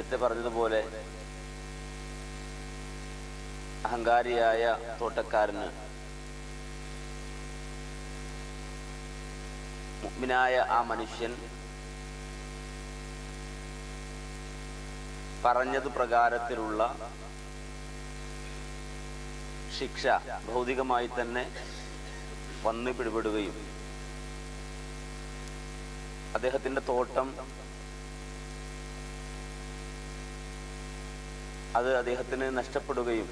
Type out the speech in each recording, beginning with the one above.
നേരത്തെ പറഞ്ഞതുപോലെ അഹങ്കാരിയായ തോട്ടക്കാരന് മുഗ്മിനായ ആ മനുഷ്യൻ പറഞ്ഞത് പ്രകാരത്തിലുള്ള ശിക്ഷ ഭൗതികമായി തന്നെ വന്ന് പിടിപെടുകയും അദ്ദേഹത്തിന്റെ തോട്ടം അത് അദ്ദേഹത്തിന് നഷ്ടപ്പെടുകയും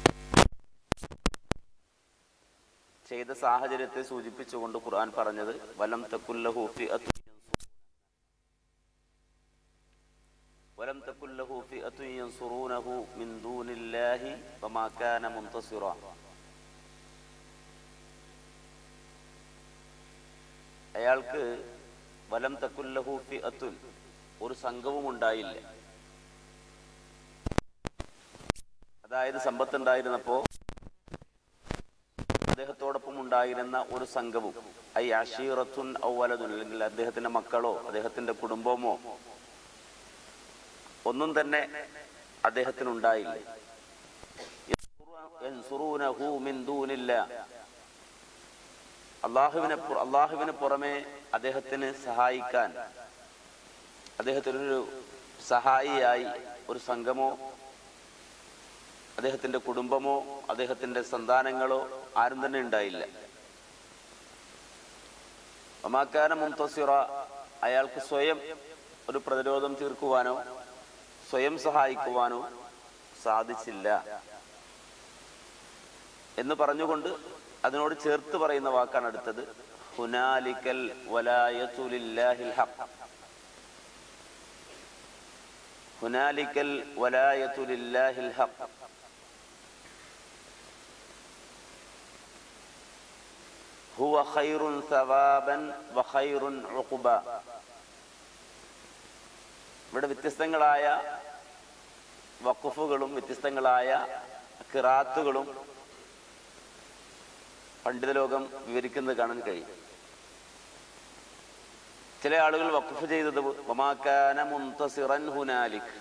ചെയ്ത സാഹചര്യത്തെ സൂചിപ്പിച്ചുകൊണ്ട് ഖുർആൻ പറഞ്ഞത് വലം തക്കുല്ലഹു ഫിഅത്തുൻ വലം തക്കുല്ലഹു ഫിഅത്തുൻ യൻസുറൂനഹു മിൻ ദൂനില്ലാഹി വമാ കാന മുൻതസിറ അയാൾക്ക് വലം തക്കുല്ലഹു ഫിഅത്തുൻ ഒരു സംഘവും ഉണ്ടായില്ല അതായത് സമ്പത്തുണ്ടായിരുന്നപ്പോ അദ്ദേഹത്തോടൊപ്പം ഉണ്ടായിരുന്ന ഒരു സംഘവും ഐ അഷീറത്തുൻ ഔവലതുൻ അല്ലെങ്കിൽ അദ്ദേഹത്തിന്റെ മക്കളോ അദ്ദേഹത്തിന്റെ കുടുംബമോ ഒന്നും തന്നെ അദ്ദേഹത്തിനുണ്ടായില്ല യൻസുറൂനഹു മിൻ ദൂനില്ല അള്ളാഹുവിനെ പു- അള്ളാഹുവിന് പുറമെ അദ്ദേഹത്തിന് സഹായിക്കാൻ അദ്ദേഹത്തിനൊരു സഹായിയായി ഒരു സംഘമോ അദ്ദേഹത്തിന്റെ കുടുംബമോ അദ്ദേഹത്തിന്റെ സന്താനങ്ങളോ ആരും തന്നെ ഉണ്ടായില്ല ഒമാക്കാന മുംതസിറ അയാൾക്ക് സ്വയം ഒരു പ്രതിരോധം തീർക്കുവാനോ സ്വയം സഹായിക്കുവാനോ സാധിച്ചില്ല എന്ന് പറഞ്ഞുകൊണ്ട് അതിനോട് ചേർത്ത് പറയുന്ന വാക്കാണ് അടുത്തത് ഹുനാലിക്കൽ വലായത്തുലില്ലാഹിൽ ഹഖ് ഹുനാലിക്കൽ വലായത്തുലില്ലാഹിൽ ഹഖ് ഹുവ ഖൈറുൻ സവാബൻ വഖൈറുൻ ഉഖുബ ഇവിടെ വ്യത്യസ്തങ്ങളായ വഖഫുകളും വ്യത്യസ്തങ്ങളായ കിറാത്തുകളും പണ്ഡിത ലോകം വിവരിക്കുന്നത് കാണാൻ കഴിയും ചില ആളുകൾ വഖഫ് ചെയ്തത് വമാക്കാന മുൻതസിറൻ ഹുനാലിക്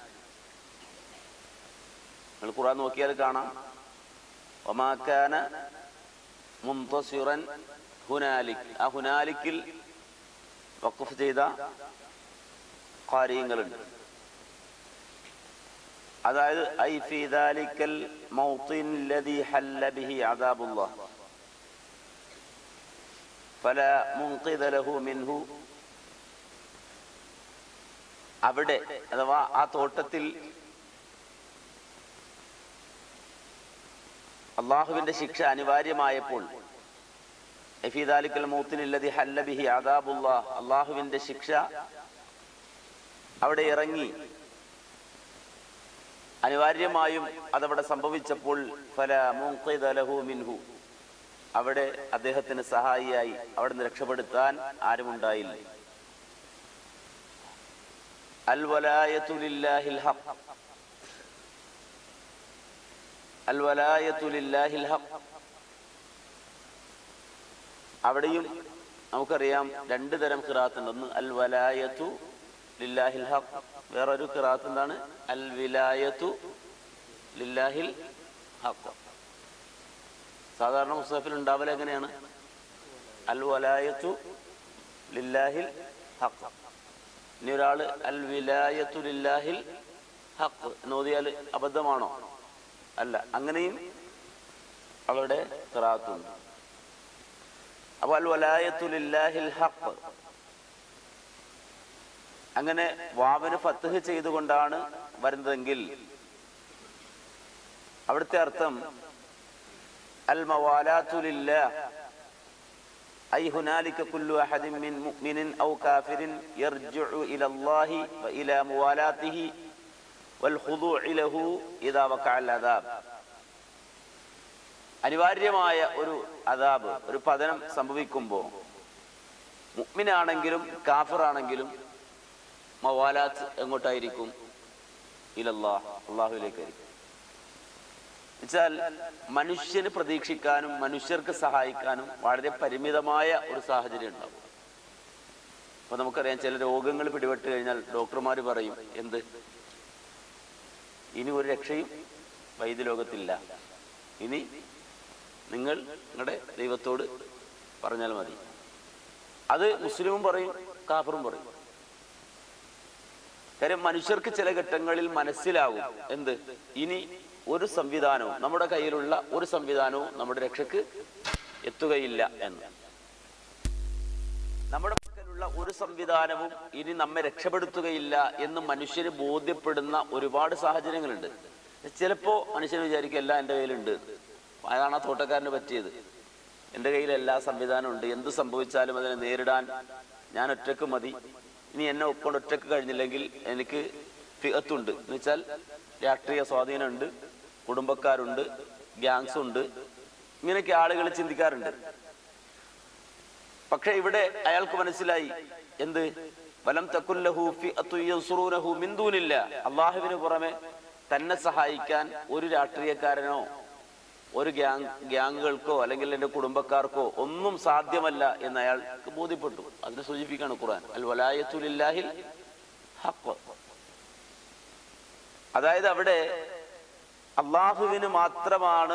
നിങ്ങൾ ഖുറാൻ നോക്കിയാൽ കാണാം വമാക്കാന മുൻതസിറൻ ഹുനാലിക് ആ ഹുനാലിക്കിൽ വഖഫ് ചെയ്ത കാര്യങ്ങളുണ്ട് അതായത് ഐ ഫി ദാലിക്കൽ മൗത്തിൻ ലദി ഹല്ല ബിഹി അദാബുല്ലാഹ് ഫല മുൻഖിദ ലഹു മിൻഹു അവിടെ അഥവാ ആ തോട്ടത്തിൽ അള്ളാഹുവിന്റെ ശിക്ഷ അനിവാര്യമായപ്പോൾ എഫീദാലിക്കൽ മൗത്തിനില്ലതി ഹല്ല ബിഹി അദാബുല്ലാഹ് അള്ളാഹുവിന്റെ ശിക്ഷ അവിടെ ഇറങ്ങി അനിവാര്യമായും അതവിടെ സംഭവിച്ചപ്പോൾ ഫല മുൻഖിദ ലഹു മിൻഹു അവിടെ അദ്ദേഹത്തിന് സഹായിയായി അവിടെ നിന്ന് രക്ഷപ്പെടുത്താൻ ആരുമുണ്ടായില്ല അൽ വലായത്തു ലില്ലാഹിൽ ഹഖ് അൽ വലായത്തു ലില്ലാഹിൽ ഹഖ് അവിടെയും നമുക്കറിയാം രണ്ട് തരം ഖിറാത്തുണ്ട് ഒന്ന് അൽ വലായത്തു ലില്ലാഹിൽ ഹഖ് വേറൊരു ഖിറാത്ത് എന്താണ് അൽ വിലായത്തു ലില്ലാഹിൽ ഹഖ് സാധാരണ മുസ്തഫിൽ ഉണ്ടാവൽ എങ്ങനെയാണ് അൽ വലായത്തു ലില്ലാഹിൽ ഹഖ് ഇനി ഒരാള് അൽ വിലായത്തു ലില്ലാഹിൽ ഹഖ് എന്ന് ഓതിയാൽ അബദ്ധമാണോ അല്ല അങ്ങനെയും അവളുടെ ഖിറാത്തുണ്ട് അപ്പൊ അൽ വലായത്തു ലില്ലാഹിൽ ഹഖ് അങ്ങനെ വാവിന് ഫത്തഹ് ചെയ്തുകൊണ്ടാണ് വരുന്നതെങ്കിൽ അവിടുത്തെ അർത്ഥം അൽ മവാലാത്തു ലില്ലാഹ് أي هنالك كل أحد من مؤمن أو كافر يرجع إلى الله وإلى موالاته والخضوع له إذا وقع العذاب അനിവാര്യമായ ഒരു അതാബ് ഒരു പതനം സംഭവിക്കുമ്പോൾ മുഅ്മിനാണെങ്കിലും കാഫിറാണെങ്കിലും മവാലാത്ത് എങ്ങോട്ടായിരിക്കും ഇലല്ലാഹ് അള്ളാഹുവിലേക്കായിരിക്കും വെച്ചാൽ മനുഷ്യന് പ്രതീക്ഷിക്കാനും മനുഷ്യർക്ക് സഹായിക്കാനും വളരെ പരിമിതമായ ഒരു സാഹചര്യം ഉണ്ടാവും അപ്പൊ നമുക്കറിയാം ചില രോഗങ്ങൾ പിടിപെട്ട് കഴിഞ്ഞാൽ ഡോക്ടർമാർ പറയും എന്ത് ഇനി ഒരു രക്ഷയും വൈദ്യലോകത്തില്ല ഇനി നിങ്ങൾ നിങ്ങളുടെ ദൈവത്തോട് പറഞ്ഞാൽ മതി അത് മുസ്ലിമും പറയും കാഫറും പറയും കാര്യം മനുഷ്യർക്ക് ചില ഘട്ടങ്ങളിൽ മനസ്സിലാകും എന്ത് ഇനി ഒരു സംവിധാനവും നമ്മുടെ കയ്യിലുള്ള ഒരു സംവിധാനവും നമ്മുടെ രക്ഷക്ക് എത്തുകയില്ല എന്ന് നമ്മുടെ പക്കലുള്ള ഒരു സംവിധാനവും ഇനി നമ്മെ രക്ഷപ്പെടുത്തുകയില്ല എന്ന് മനുഷ്യന് ബോധ്യപ്പെടുന്ന ഒരുപാട് സാഹചര്യങ്ങളുണ്ട് ചിലപ്പോ മനുഷ്യൻ വിചാരിക്കും എല്ലാം എൻ്റെ കയ്യിലുണ്ട് അതാണ് ആ തോട്ടക്കാരന് പറ്റിയത് എൻ്റെ കയ്യിൽ എല്ലാ സംവിധാനവും ഉണ്ട് എന്ത് സംഭവിച്ചാലും അതിനെ നേരിടാൻ ഞാൻ ഒറ്റക്ക് മതി ഇനി എന്നെ കൊണ്ട് ഒറ്റക്ക് കഴിഞ്ഞില്ലെങ്കിൽ എനിക്ക് ഫിഅത്തുണ്ട് എന്ന് വെച്ചാൽ രാഷ്ട്രീയ സ്വാധീനമുണ്ട് കുടുംബക്കാരുണ്ട് ഗ്യാങ്സ് ഉണ്ട് ഇങ്ങനെയൊക്കെ ആളുകൾ ചിന്തിക്കാറുണ്ട് പക്ഷെ ഇവിടെ അയാൾക്ക് മനസ്സിലായി എന്ത് വലം തക്കുല്ലഹു ഫിഅത്തു യൻസുറൂനഹു മിൻ ദൂനില്ല അള്ളാഹുവിന് പുറമെ തന്നെ സഹായിക്കാൻ ഒരു രാഷ്ട്രീയക്കാരനോ ഒരു ഗ്യാങ് ഗ്യാങ്ങുകൾക്കോ അല്ലെങ്കിൽ എൻ്റെ കുടുംബക്കാർക്കോ ഒന്നും സാധ്യമല്ല എന്ന് അയാൾക്ക് ബോധ്യപ്പെട്ടു അതിനെ സൂചിപ്പിക്കാണ് ഖുർആൻ അൽ വലായത്തുലില്ലാഹിൽ ഹഖ് അതായത് അവിടെ അള്ളാഹുവിന് മാത്രമാണ്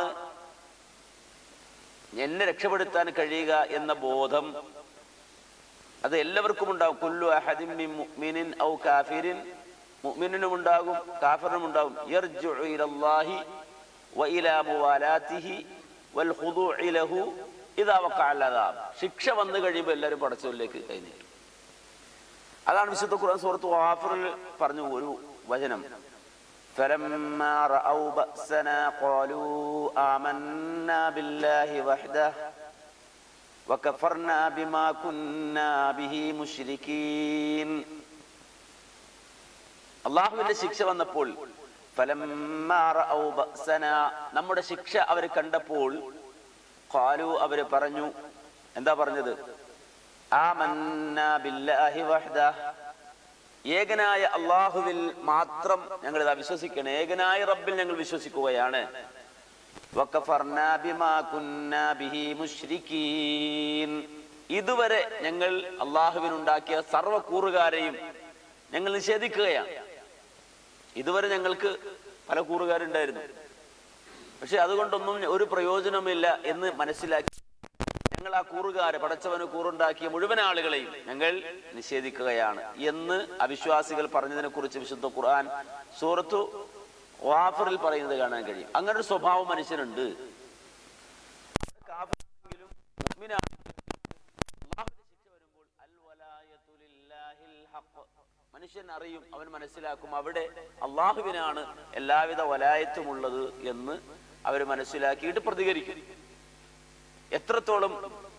എന്നെ രക്ഷപ്പെടുത്താൻ കഴിയുക എന്ന ബോധം അത് എല്ലാവർക്കും ഉണ്ടാകും കുല്ലു അഹദിൻ മിൻ മുഅ്മിനിൻ ഔ കാഫിരിൻ മുഅ്മിനിനും ഉണ്ടാകും കാഫിറിനും ഉണ്ടാകും യർജിഉ ഇലല്ലാഹി വഇലാ മുവാലാത്തിഹി വൽ ഖുദൂഇ ലഹു ഇദാ വഖഅ അൽ ശിക്ഷ വന്നു കഴിയുമ്പോൾ എല്ലാവരും പടച്ചവരിലേക്ക് കൈനീട്ടും അതാണ് വിശുദ്ധ ഖുർആൻ സൂറത്ത് ഗാഫിറിൽ പറഞ്ഞു ഒരു വചനം فلما رأوا بأسنا قالوا آمنا بالله وحده وكفرنا بما كنا به مشركين അള്ളാഹുവിന്റെ ശിക്ഷ വന്നപ്പോൾ ഫലമ്മാ റഅൗ ബഅസന നമ്മുടെ ശിക്ഷ അവർ കണ്ടപ്പോൾ ഖാലു അവർ പറഞ്ഞു എന്താ പറഞ്ഞത് ആമന്നാ ബില്ലാഹി വഹ്ദഹ് ഏകനായ അള്ളാഹുവിൽ മാത്രം ഞങ്ങൾ ഇതാ വിശ്വസിക്കണം ഏകനായ റബ്ബിൽ ഞങ്ങൾ വിശ്വസിക്കുകയാണ് വക്കഫർനാ ബിമാ കുന്നാ ബിഹി മുശ്രിക്കീൻ. ഇതുവരെ ഞങ്ങൾ അള്ളാഹുവിനുണ്ടാക്കിയ സർവ്വ കൂറുകാരെയും ഞങ്ങൾ നിഷേധിക്കുകയാണ് ഇതുവരെ ഞങ്ങൾക്ക് പല കൂറുകാരുണ്ടായിരുന്നു പക്ഷെ അതുകൊണ്ടൊന്നും ഒരു പ്രയോജനമില്ല എന്ന് മനസ്സിലാക്കി ഞങ്ങൾ ആ കൂറുകാരെ പടച്ചവന് കൂറുണ്ടാക്കിയ മുഴുവൻ ആളുകളെയും ഞങ്ങൾ നിഷേധിക്കുകയാണ് എന്ന് അവിശ്വാസികൾ പറഞ്ഞതിനെ കുറിച്ച് വിശുദ്ധ ഖുർആൻ സൂറത്തു വാഫറിൽ പറയുന്നത് കാണാൻ കഴിയും അങ്ങനെ ഒരു സ്വഭാവം മനുഷ്യനുണ്ട് കാഫിറാണെങ്കിലും മുഅ്മിനാണെങ്കിലും അല്ലാഹുവിന്റെ ശിക്ഷ വരുമ്പോൾ അൽ വലായത്തു ലില്ലാഹിൽ ഹഖ്. മനുഷ്യൻ അറിയും അവൻ മനസ്സിലാക്കും അവിടെ അള്ളാഹുവിനാണ് എല്ലാവിധ വലായത്തുമുള്ളത് എന്ന് അവർ മനസ്സിലാക്കിയിട്ട് പ്രതികരിക്കും എത്രത്തോളം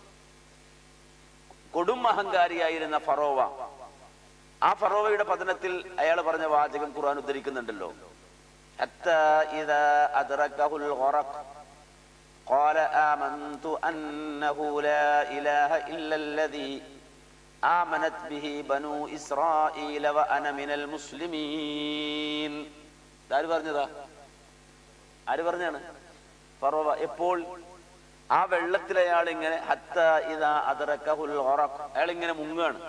കൊടും അഹങ്കാരിയായിരുന്ന ഫറോവ ആ ഫറോവയുടെ പതനത്തിൽ അയാൾ പറഞ്ഞ വാചകം ഖുർആൻ ഉദ്ധരിക്കുന്നുണ്ടല്ലോ حتى إذا أدركه الغرق قال آمنت أنه لا إله إلا الذي آمنت به بنو إسرائيل وأنا من المسلمين ആര് പറഞ്ഞതാ ആര് പറഞ്ഞാണ് ഫറോവ എപ്പോൾ ആ വെള്ളത്തിൽ അയാൾ ഇങ്ങനെ ഹത്ത ഇതാ അതറക്കഹുൽ ഗറഖ്. അയാൾ ഇങ്ങനെ മുങ്ങാണ്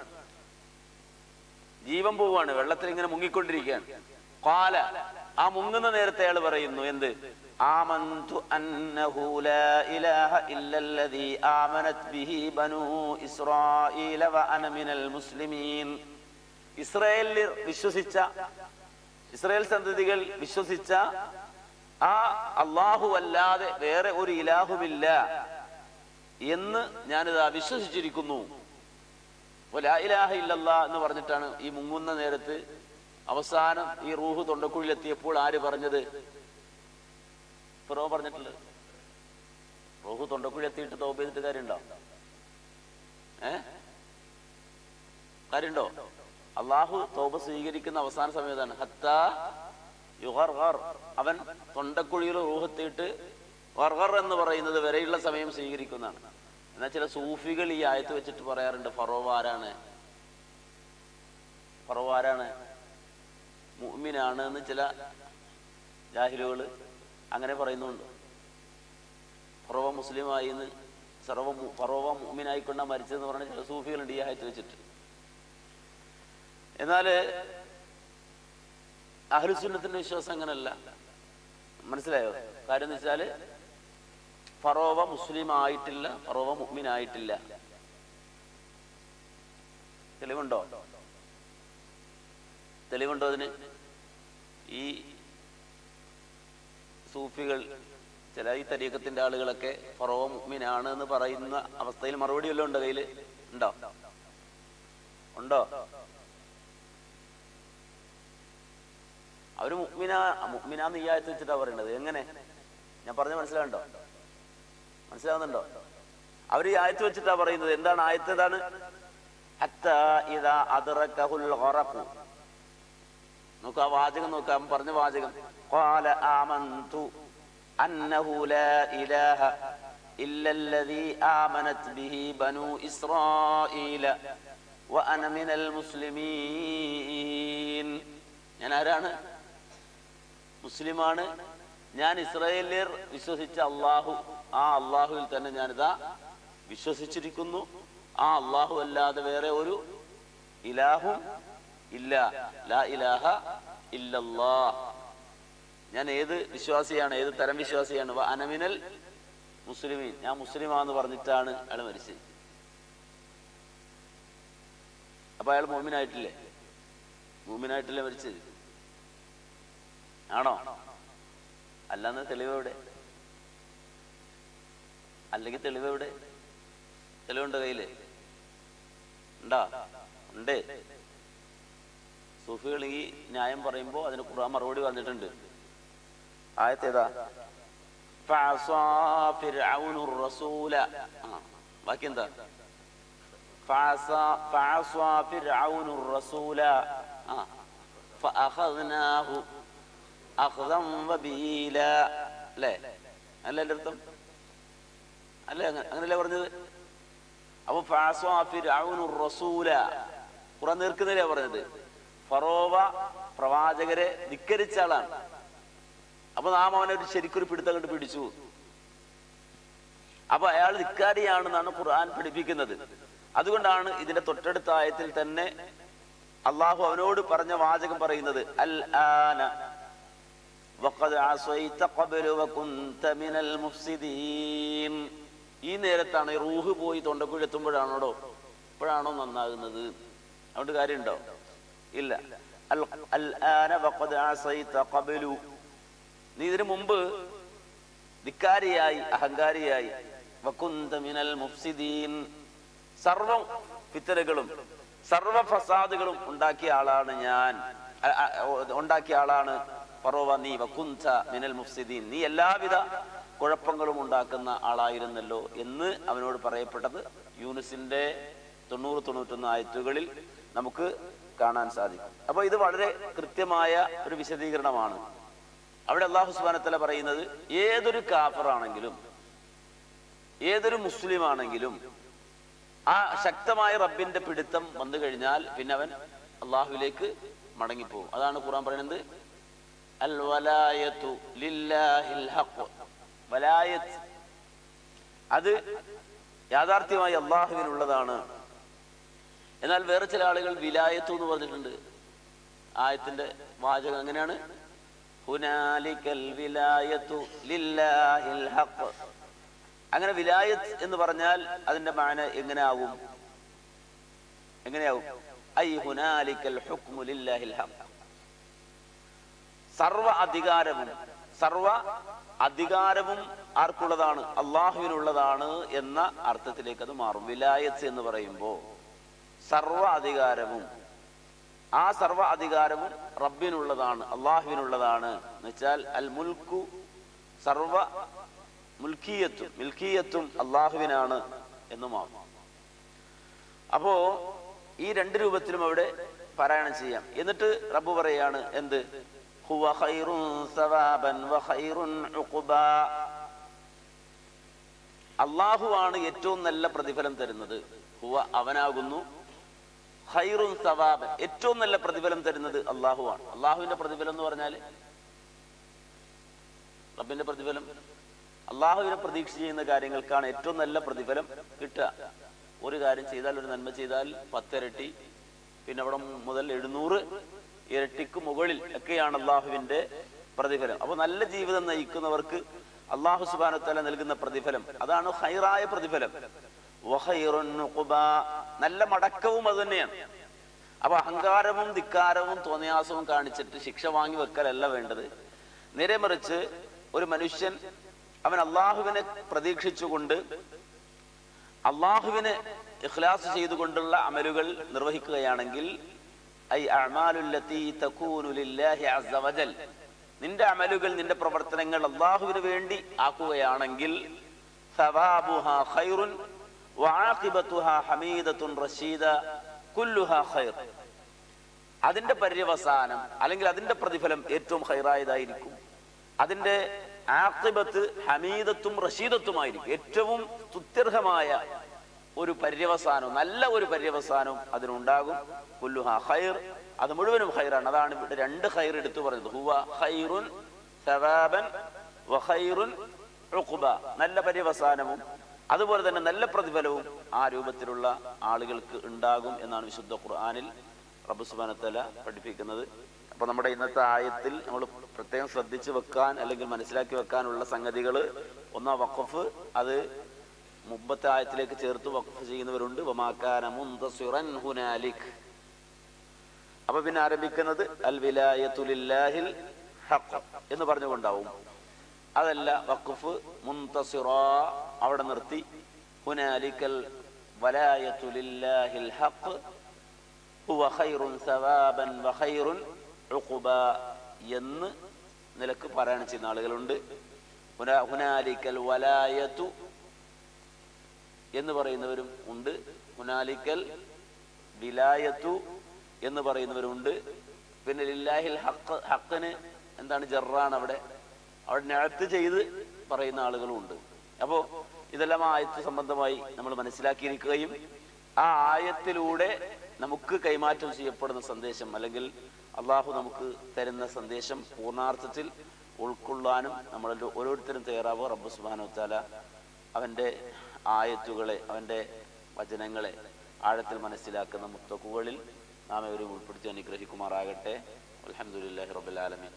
ജീവൻ പോവാണ് വെള്ളത്തിൽ ഇങ്ങനെ മുങ്ങിക്കൊണ്ടിരിക്കുകയാണ് കാല ആ മുങ്ങുന്ന നേരത്തെ അയാൾ പറയുന്നു എന്ത് ആമന്തു അന്നഹു ലാ ഇലാഹ ഇല്ലല്ലദീ ആമനത് ബിഹി ബനൂ ഇസ്രായീല വഅന മിനൽ മുസ്ലിമീൻ ഇസ്രായേലിൽ വിശ്വസിച്ച ഇസ്രായേൽ സന്തതികൾ വിശ്വസിച്ച ആ അള്ളാഹു അല്ലാതെ വേറെ ഒരു ഇലാഹുമില്ല എന്ന് ഞാനിതാ വിശ്വസിച്ചിരിക്കുന്നു അപ്പോൾ ലാ ഇലാഹ ഇല്ലല്ലാ എന്ന് പറഞ്ഞിട്ടാണ് ഈ മുങ്ങുന്ന നേരത്ത് അവസാനം ഈ റൂഹ് തൊണ്ടക്കുഴിയിലെത്തിയപ്പോൾ ആര് പറഞ്ഞത് ഫിറോ പറഞ്ഞിട്ടുള്ളത് റൂഹ് തൊണ്ടക്കുഴി എത്തിയിട്ട് തോപ ചെയ്തിട്ട് കാര്യമുണ്ടോ ഏ കാര്യമുണ്ടോ അള്ളാഹു തോപ സ്വീകരിക്കുന്ന അവസാന സമയത്താണ് ഹത്താ യുഹർഹർ അവൻ തൊണ്ടക്കുഴിയിൽ റൂഹെത്തിയിട്ട് വർഹർ എന്ന് പറയുന്നത് വരെയുള്ള സമയം സ്വീകരിക്കുന്നതാണ് എന്നാൽ ചില സൂഫികൾ ഈ ആയത്ത് വെച്ചിട്ട് പറയാറുണ്ട് ഫറോവ ആരാണ് ഫറോവ ആരാണ് മുഅ്മിനാണ് എന്ന് ചില ജാഹിലുകൾ അങ്ങനെ പറയുന്നുണ്ട് ഫറോവ മുസ്ലിമായി എന്ന് സർവ മു- ഫറോവ മുഅ്മിനായിക്കൊണ്ടാ മരിച്ചതെന്ന് പറഞ്ഞ ചില സൂഫികളുണ്ട് ഈ ആയത്ത് വെച്ചിട്ട് എന്നാല് അഹ്ലുസുന്നത്തിന്റെ വിശ്വാസം അങ്ങനല്ല മനസ്സിലായോ കാര്യം എന്ന് വെച്ചാല് ഫറോവ മുസ്ലിം ആയിട്ടില്ല ഫറോവ മുഅ്മിൻ ആയിട്ടില്ല തെളിവുണ്ടോ തെളിവുണ്ടോ അതിന് ഈ സൂഫികൾ ചില ഈ തരീക്കത്തിന്റെ ആളുകളൊക്കെ ഫറോവ മുഅ്മിനാണ് എന്ന് പറയുന്ന അവസ്ഥയിൽ മറുപടി വല്ലതും ഉണ്ടോ കയ്യില് ഉണ്ടോ ഉണ്ടോ അവര് മുഅ്മിന മുഅ്മിനാന്ന് ഈ ആയത്ത് വെച്ചിട്ടാ പറയുന്നത് എങ്ങനെ ഞാൻ പറഞ്ഞ മനസ്സിലാവുണ്ടോ മനസ്സിലാവുന്നുണ്ടോ അവർ ഈ ആയത്ത് വെച്ചിട്ടാ പറയുന്നത് എന്താണ് ആയത്ത് ഏതാണ് ഹത്താ ഇദാ അദ്റകഹുൽ ഗറഖു നോക്കുക ആ വാചകം നോക്കാം പറഞ്ഞ വാചകം قال آمنت أنه لا إله إلا الذي آمنت به بنو إسرائيل وأنا من المسلمين ഞാൻ ആരാണ് മുസ്ലിമാണ് ഞാൻ ഇസ്രായേലിയർ വിശ്വസിച്ച അള്ളാഹു ആ അള്ളാഹുവിൽ തന്നെ ഞാനിതാ വിശ്വസിച്ചിരിക്കുന്നു ആ അള്ളാഹു അല്ലാതെ വേറെ ഒരു ഇലാഹും ഇല്ല ലാ ഇലാഹ ഇല്ലല്ലാ ഞാൻ ഏത് വിശ്വാസിയാണ് ഏത് തരം വിശ്വാസിയാണ് വ അനമിനൽ മുസ്ലിമീൻ ഞാൻ മുസ്ലിമാന്ന് പറഞ്ഞിട്ടാണ് അയാൾ മരിച്ചത് അപ്പൊ അയാൾ മോമിനായിട്ടില്ലേ മൂമിനായിട്ടല്ലേ മരിച്ചത് ആണോ അല്ലാന്ന് തെളിവ് എവിടെ അല്ലെങ്കിൽ തെളിവ് എവിടെ തെളിവുണ്ട് കയ്യില് ഉണ്ടാ ഉണ്ട് സൂഫികൾ ഈ ന്യായം പറയുമ്പോൾ അതിന് ഖുർആൻ മറുപടി പറഞ്ഞിട്ടുണ്ട് ആയത്തേതാ ഫഅസാ ഫിർഔനു റസൂല ആ, ബാക്കി എന്താ ഫഅസാ ഫഅസാ ഫിർഔനു റസൂല ആ ഫഅഖദ്നാഹു അഖ്ദൻ വബീല അല്ലേ അല്ല എൻ്റെ അർത്ഥം അല്ലേ അങ്ങനെ അങ്ങനല്ലേ പറഞ്ഞത് അപ്പൊ ഫഅസാ ഫിർഔനു റസൂല ഖുർആൻ നീർക്കുന്നില്ലേ പറഞ്ഞത് ഫറോവ പ്രവാചകരെ ധിക്കരിച്ച ആളാണ് അപ്പൊ നാം അവനെ ഒരു ശരിക്കൊരു പിടുത്തം കണ്ട് പിടിച്ചു അപ്പൊ അയാൾ ധിക്കാരിയാണെന്നാണ് ഖുർആൻ പഠിപ്പിക്കുന്നത് അതുകൊണ്ടാണ് ഇതിന്റെ തൊട്ടടുത്ത ആയത്തിൽ തന്നെ അള്ളാഹു അവനോട് പറഞ്ഞ വാചകം പറയുന്നത് അൽ ആന വഖദ് അസൈത ഖബ്ലു വകുൻത മിനൽ മുഫ്സിദീൻ ഈ നേരത്താണ് ഈ റൂഹ് പോയി തൊണ്ടക്കുഴെത്തുമ്പോഴാണോടോ ഇപ്പോഴാണോ നന്നാകുന്നത് അതുകൊണ്ട് കാര്യമുണ്ടോ ഇല്ല അൽ അൽ ആന വഖദ് അസൈത ഖബ്ലു നീ ഇതിനു മുമ്പ് ധിക്കാരിയായി അഹങ്കാരിയായി വകുന്ത മിനൽ മുഫ്സിദീൻ സർവ ഫിത്തനകളും സർവ ഫസാദുകളും ഉണ്ടാക്കിയ ആളാണ് ഞാൻ അ- അ- ഉണ്ടാക്കിയ ആളാണ് ഫറോവ നീ വകുന്ത മിനൽ മുഫ്സിദീൻ നീ എല്ലാവിധ കുഴപ്പങ്ങളും ഉണ്ടാക്കുന്ന ആളായിരുന്നല്ലോ എന്ന് അവനോട് പറയപ്പെട്ടത് യൂനിസിന്റെ തൊണ്ണൂറ് തൊണ്ണൂറ്റൊന്ന് ആയത്തുകളിൽ നമുക്ക് കാണാൻ സാധിക്കും അപ്പൊ ഇത് വളരെ കൃത്യമായ ഒരു വിശദീകരണമാണ് അവിടെ അള്ളാഹു സുബാനത്തല പറയുന്നത് ഏതൊരു കാഫറാണെങ്കിലും ഏതൊരു മുസ്ലിം ആണെങ്കിലും ആ ശക്തമായ റബ്ബിന്റെ പിടുത്തം വന്നു കഴിഞ്ഞാൽ പിന്നെ അവൻ അള്ളാഹുവിലേക്ക് മടങ്ങിപ്പോകും അതാണ് ഖുർആൻ പറയുന്നത് അൽ വലായത്തു ലില്ലാഹിൽ ഹഖ് വലായത്ത് അത് യാഥാർത്ഥ്യമായി അള്ളാഹുവിനുള്ളതാണ് എന്നാൽ വേറെ ചില ആളുകൾ വിലായത്തു എന്ന് പറഞ്ഞിട്ടുണ്ട് ആയത്തിന്റെ വാചകം എങ്ങനെയാണ് ഹുനാലിക്കൽ വിലായത്തു ലില്ലാഹിൽ ഹഖ് അങ്ങനെ വിലായത്ത് എന്ന് പറഞ്ഞാൽ അതിന്റെ മാന എങ്ങനെ ആവും എങ്ങനെയാവും ഐ ഹുനാലിക്കൽ ഹുക്മു ലില്ലാഹിൽ ഹഖ് സർവ അധികാരവും സർവ അധികാരവും ആർക്കുള്ളതാണ് അള്ളാഹുവിനുള്ളതാണ് എന്ന അർത്ഥത്തിലേക്ക് അത് മാറും വിലായത്ത് എന്ന് പറയുമ്പോൾ സർവ അധികാരവും ആ സർവ അധികാരവും റബ്ബിനുള്ളതാണ് അള്ളാഹുവിനുള്ളതാണ് എന്ന് വെച്ചാൽ അൽ മുൽക്കു സർവ മുൽക്കീയത്തും മിൽക്കീയത്തും അള്ളാഹുവിനാണ് എന്നുമാകും അപ്പോ ഈ രണ്ട് രൂപത്തിലും അവിടെ പാരായണം ചെയ്യാം എന്നിട്ട് റബ്ബ് പറയാണ് എന്ത് ഹുവ ഖൈറുൻ സവാബൻ വ ഖൈറുൻ ഉഖ്ബാ. അള്ളാഹുവാണ് ഏറ്റവും നല്ല പ്രതിഫലം തരുന്നത് ഹുവ അവനാകുന്നു ഖൈറുൻ സവാബൻ ഏറ്റവും നല്ല പ്രതിഫലം തരുന്നത് അള്ളാഹുവാണ് അള്ളാഹുവിന്റെ പ്രതിഫലം എന്ന് പറഞ്ഞാൽ റബ്ബിന്റെ പ്രതിഫലം അള്ളാഹുവിനെ പ്രതീക്ഷ ചെയ്യുന്ന കാര്യങ്ങൾക്കാണ് ഏറ്റവും നല്ല പ്രതിഫലം കിട്ടുക ഒരു കാര്യം ചെയ്താൽ ഒരു നന്മ ചെയ്താൽ പത്തിരട്ടി പിന്നെ അവിടെ മുതൽ എഴുന്നൂറ് ഇരട്ടിക്ക് മുകളിൽ ഒക്കെയാണ് അള്ളാഹുവിന്റെ പ്രതിഫലം അപ്പോൾ നല്ല ജീവിതം നയിക്കുന്നവർക്ക് അള്ളാഹു സുബാനത്തല നൽകുന്ന പ്രതിഫലം അതാണ് ഹൈറായ പ്രതിഫലം വഖൈറുൻ ഉഖബ. നല്ല മടക്കവും അത് തന്നെയാണ് അപ്പൊ അഹങ്കാരവും ധിക്കാരവും തോന്നിയാസവും കാണിച്ചിട്ട് ശിക്ഷ വാങ്ങി വെക്കലല്ല വേണ്ടത് നേരെ മറിച്ച് ഒരു മനുഷ്യൻ അവൻ അള്ളാഹുവിനെ പ്രതീക്ഷിച്ചുകൊണ്ട് അള്ളാഹുവിനെ ഇഖ്ലാസ് ചെയ്തുകൊണ്ടുള്ള അമലുകൾ നിർവഹിക്കുകയാണെങ്കിൽ ഐ അഅ്മാലുല്ലത്തി തകൂനു ലില്ലാഹി അസ്സ വജൽ നിന്റെ അമലുകൾ നിന്റെ പ്രവർത്തനങ്ങൾ അള്ളാഹുവിന് വേണ്ടി ആക്കുകയാണെങ്കിൽ സവാബുഹാ ഖൈറുൻ വആഖിബത്തുഹാ ഹമീദത്തുൻ റശീദ കുല്ലുഹാ ഖൈർ അതിന്റെ പര്യവസാനം അല്ലെങ്കിൽ അതിന്റെ പ്രതിഫലം ഏറ്റവും ഹൈറായതായിരിക്കും അതിന്റെ ആഖിബത്ത് ഹമീദത്തും റഷീദത്തുമായിരിക്കും ഏറ്റവും സ്തുത്യർഹമായ ഒരു പര്യവസാനവും നല്ല ഒരു പര്യവസാനവും അതിനുണ്ടാകും കുല്ലുഹ ഖൈർ അത് മുഴുവനും ഖൈറാണ് അതാണ് ഇവിടെ രണ്ട് ഖൈർ എടുത്തു പറയുന്നത് ഹുവ ഖൈറുൻ സവാബൻ വ ഖൈറുൻ ഉഖ്ബ നല്ല പര്യവസാനവും അതുപോലെ തന്നെ നല്ല പ്രതിഫലവും ആ രൂപത്തിലുള്ള ആളുകൾക്ക് ഉണ്ടാകും എന്നാണ് വിശുദ്ധ ഖുർആനിൽ റബ്ബ് സുബ്ഹാനഹു പഠിപ്പിക്കുന്നത് അപ്പൊ നമ്മുടെ ഇന്നത്തെ ആയത്തിൽ നമ്മൾ പ്രത്യേകം ശ്രദ്ധിച്ചു വെക്കാൻ അല്ലെങ്കിൽ മനസ്സിലാക്കി വെക്കാനുള്ള സംഗതികൾ ഒന്നാ വഖഫ് അത് മുമ്പത്തെ ആയത്തിലേക്ക് ചേർത്ത് വഖഫ് ചെയ്യുന്നവരുണ്ട് വമാക്കാന മുന്തസിറൻ ഹുനാലിക് അപ്പൊ പിന്നെ ആരംഭിക്കുന്നത് അൽ വിലായത്തു ലില്ലാഹിൽ ഹഖ് എന്ന് പറഞ്ഞുകൊണ്ടാവും അതല്ല വഖഫ് മുന്തസിറ അവിടെ നിർത്തി ഹുനാലിക്കൽ വലായത്തു ലില്ലാഹിൽ ഹഖ് ഹുവ ഖൈറുൻ സവാബൻ വ ഖൈറുൻ ഉഖുബ എന്ന് നിലക്ക് പാരായണം ചെയ്യുന്ന ആളുകളുണ്ട് ഹുനാ- ഹുനാലിക്കൽ വലായത്തു എന്ന് പറയുന്നവരും ഉണ്ട് ഹുനാലിക്കൽ വിലായത്തു എന്ന് പറയുന്നവരുണ്ട് പിന്നെ ലില്ലാഹിൽ ഹക്ക് ഹക്കിന് എന്താണ് ജറാണ് അവിടെ അവിടെ നഴത്ത് ചെയ്ത് പറയുന്ന ആളുകളും ഉണ്ട് അപ്പോ ഇതെല്ലാം ആ ആയത്ത് സംബന്ധമായി നമ്മൾ മനസ്സിലാക്കിയിരിക്കുകയും ആ ആയത്തിലൂടെ നമുക്ക് കൈമാറ്റം ചെയ്യപ്പെടുന്ന സന്ദേശം അല്ലെങ്കിൽ അള്ളാഹു നമുക്ക് തരുന്ന സന്ദേശം പൂർണ്ണാർത്ഥത്തിൽ ഉൾക്കൊള്ളാനും നമ്മൾ ഓരോരുത്തരും തയ്യാറാവുക റബ്ബ് സുബാനോ താല അവൻ്റെ ആയത്തുകളെ അവൻ്റെ വചനങ്ങളെ ആഴത്തിൽ മനസ്സിലാക്കുന്ന മുത്തക്കുകളിൽ നാം ഇവരും ഉൾപ്പെടുത്തി അനുഗ്രഹിക്കുമാറാകട്ടെ അലഹമുല്ലാഹി റബുലാലമീൻ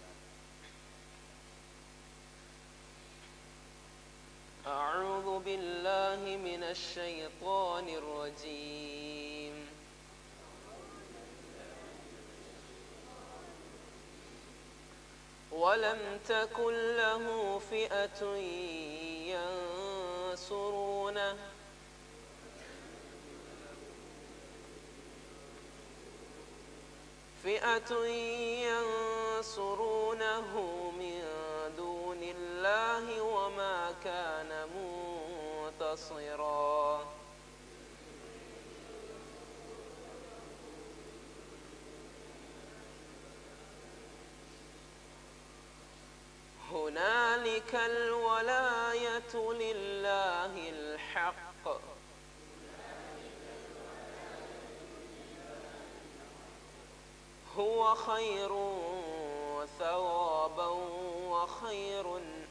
أعوذ بالله من الشيطان الرجيم ولم تكن له فئة ينصرونه فئة ينصرونه من دون الله وما كان منتصرا هنالك الولاية لله الحق هو خير ثوابا وخير